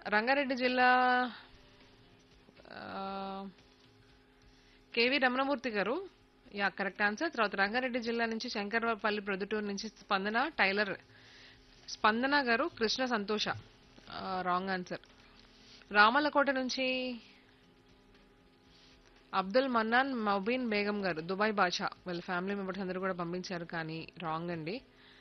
రంగారెడ్డి జిల్లా ఆ, కేవి రమణమూర్తి గారు యా కరెక్ట్ ఆన్సర్ తర్వాత రంగారెడ్డి జిల్లా నుంచి శంకరపల్లి ప్రొద్దుటూరు నుంచి స్పందన టైలర్ స్పందన గారు కృష్ణ సంతోష రాంగ్ ఆన్సర్ రామలకోట నుంచి అబ్దుల్ మన్నాన్ మబీన్ బేగం గారు దుబాయ్ బాషా వాళ్ళ ఫ్యామిలీ మెంబర్స్ అందరూ కూడా పంపించారు కానీ రాంగ్ అండి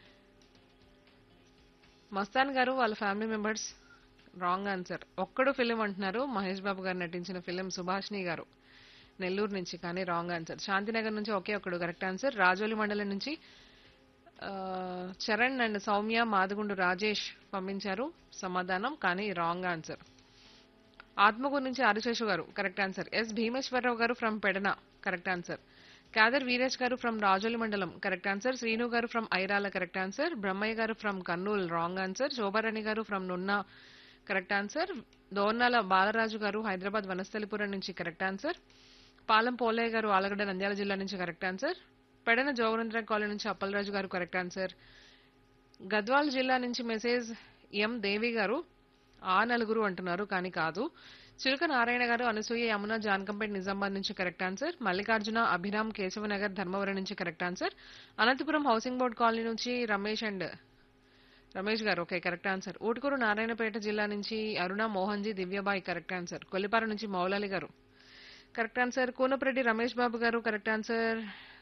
మస్తాన్ గారు వాళ్ళ family members wrong answer Okkadu film అంటున్నారు మహేష్ బాబు గారు నటించిన ఫిలిం సుభాష్ని గారు నెల్లూరు నుంచి కానీ రాంగ్ ఆన్సర్ శాంతినగర్ నుంచి ఒకే ఒక్కడు కరెక్ట్ ఆన్సర్ రాజోలి మండలం నుంచి ఆ, చరణ్ అండ్ సౌమ్య మాదగుండు రాజేష్ పంపించారు సమాధానం కానీ రాంగ్ ఆన్సర్ ఆత్మకూరు నుంచి ఆదిశేషు గారు కరెక్ట్ ఆన్సర్ ఎస్ భీమేశ్వరరావు గారు from Pedana correct answer Khader Veeresh గారు ఫ్రమ్ రాజోలి మండలం కరెక్ట్ ఆన్సర్ శ్రీను గారు from Irala correct answer Brahmaiah గారు from Kurnool wrong answer Shobharani గారు from Nunna correct answer Dornala Balaraju గారు హైదరాబాద్ వనస్థలిపురం నుంచి కరెక్ట్ ఆన్సర్ పాలెం పోలయ్య గారు ఆలగడ్డ నంద్యాల జిల్లా నుంచి correct answer Pedana Joganendra colony నుంచి అప్పలరాజు గారు కరెక్ట్ ఆన్సర్ గద్వాల్ జిల్లా నుంచి మెసేజ్ ఎం దేవి గారు ఆ నలుగురు అంటున్నారు కానీ కాదు చిలుక నారాయణ గారు అనసూయ యమున జానకంపేట నిజామాబాద్ నుంచి కరెక్ట్ ఆన్సర్ మల్లికార్జున అభిరామ్ కేశవనగర్ ధర్మవరం నుంచి correct answer Anantapuram housing board colony నుంచి రమేష్ అండ్ రమేష్ గారు okay correct answer Utukur Narayanpet జిల్లా నుంచి అరుణ మోహన్జీ దివ్యబాయి కరెక్ట్ ఆన్సర్ కొల్లిపార నుంచి మౌలాలి గారు కరెక్ట్ ఆన్సర్ కూనపరెడ్డి రమేష్ బాబు గారు కరెక్ట్ ఆన్సర్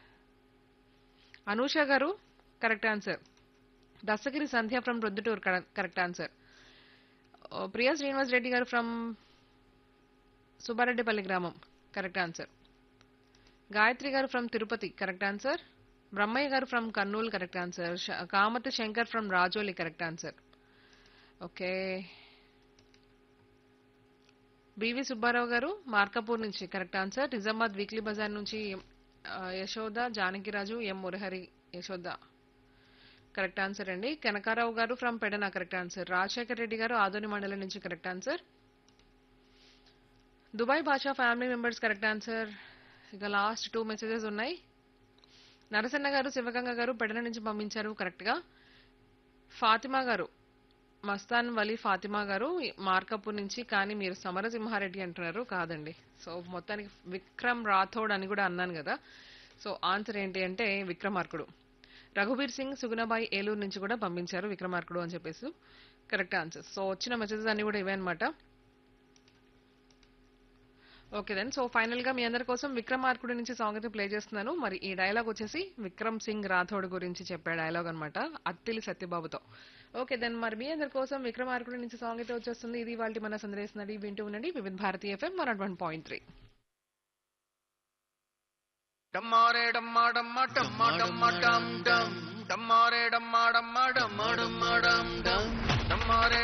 అనూష గారు correct answer Dastagiri Sandhya from Proddatur correct answer Priya Srinivas Reddy గారు ఫ్రమ్ సుబ్బారెడ్డిపల్లి గ్రామం కరెక్ట్ ఆన్సర్ గాయత్రి గారు from Tirupati correct answer Brahmaiah గారు from Kurnool correct answer Kamati Shankar from Rajoli correct answer okay B V Subbarao గారు మార్కాపూర్ నుంచి కరెక్ట్ ఆన్సర్ నిజామాబాద్ వీక్లీ బజార్ నుంచి ఆ, Yashoda Janakiraju M Murahari Yashoda correct answer అండి కనకారావు గారు from Pedana correct answer Rajasekhar Reddy గారు ఆదోని మండలం నుంచి correct answer Dubai Basha family members correct answer ఇక లాస్ట్ టూ మెసేజెస్ ఉన్నాయి నరసన్న గారు శివగంగ గారు పెడన నుంచి పంపించారు కరెక్ట్గా ఫాతిమా గారు మస్తాన్ వలీ ఫాతిమా గారు మార్కపూర్ నుంచి కానీ మీరు సమరసింహారెడ్డి అంటున్నారు కాదండి సో మొత్తానికి విక్రమ్ రాథోడ్ అని కూడా అన్నాను కదా సో ఆన్సర్ ఏంటి అంటే విక్రమార్కుడు రఘుబీర్ సింగ్ సుగుణబాయి ఏలూరు నుంచి కూడా పంపించారు విక్రమార్కుడు అని చెప్పేసి కరెక్ట్ ఆన్సర్ సో వచ్చిన మెసేజెస్ అన్ని కూడా ఇవే అనమాట ఓకే దెన్ సో ఫైనల్ గా మీ అందరి కోసం విక్రమార్కుడి నుంచి సాంగ్ అయితే ప్లే చేస్తున్నాను మరి ఈ డైలాగ్ వచ్చేసి విక్రమ్ సింగ్ రాథోడ్ గురించి చెప్పే డైలాగ్ అనమాట అత్తిలి సత్యబాబుతో ఓకే దెన్ మరి మీ అందరి కోసం విక్రమార్కుడి నుంచి సాంగ్ అయితే వచ్చేస్తుంది ఇది వాళ్ళ మన సందేశనది వింటూ ఉండండి Vividh Bharati FM one one point three డమ్మారే డమ్మా డమ్మా డమ్మా డమ్మా డమ్ డమ్ డమ్మారే డమ్మా డమ్మా డమ్మా డమ్మా డమ్ డమ్ డమ్మారే